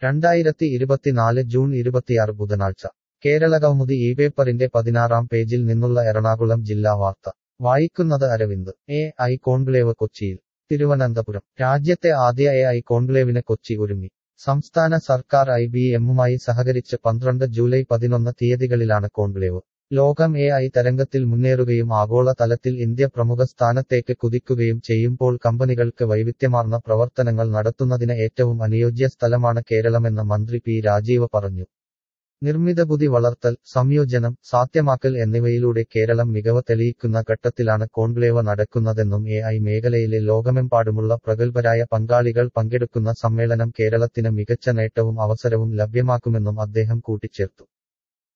രണ്ടായിരത്തി ഇരുപത്തിനാല് ജൂൺ ഇരുപത്തിയാറ് ബുധനാഴ്ച കേരളകൗമുദി ഈ പേപ്പറിന്റെ പതിനാറാം പേജിൽ നിന്നുള്ള എറണാകുളം ജില്ലാ വാർത്ത വായിക്കുന്നത് അരവിന്ദ് എ ഐ കോൺക്ലേവ് കൊച്ചിയിൽ തിരുവനന്തപുരം രാജ്യത്തെ ആദ്യ എ ഐ കോൺക്ലേവിന് കൊച്ചി ഒരുങ്ങി സംസ്ഥാന സർക്കാർ ഐ ബി എമ്മുമായി സഹകരിച്ച് പന്ത്രണ്ട് ജൂലൈ പതിനൊന്ന് തീയതികളിലാണ് കോൺക്ലേവ് ലോകം എ ഐ തരംഗത്തിൽ മുന്നേറുകയും ആഗോള തലത്തിൽ ഇന്ത്യ പ്രമുഖ സ്ഥാനത്തേക്ക് കുതിക്കുകയും ചെയ്യുമ്പോൾ കമ്പനികൾക്ക് വൈവിധ്യമാർന്ന പ്രവർത്തനങ്ങൾ നടത്തുന്നതിന് ഏറ്റവും അനുയോജ്യ സ്ഥലമാണ് കേരളമെന്ന് മന്ത്രി പി രാജീവ് പറഞ്ഞു നിർമ്മിതബുദ്ധി വളർത്തൽ സംയോജനം സാധ്യമാക്കൽ എന്നിവയിലൂടെ കേരളം മികവ് തെളിയിക്കുന്ന ഘട്ടത്തിലാണ് കോൺക്ലേവ് നടക്കുന്നതെന്നും എ ഐ മേഖലയിലെ ലോകമെമ്പാടുമുള്ള പ്രഗത്ഭരായ പങ്കാളികൾ പങ്കെടുക്കുന്ന സമ്മേളനം കേരളത്തിന് മികച്ച നേട്ടവും അവസരവും ലഭ്യമാക്കുമെന്നും അദ്ദേഹം കൂട്ടിച്ചേർത്തു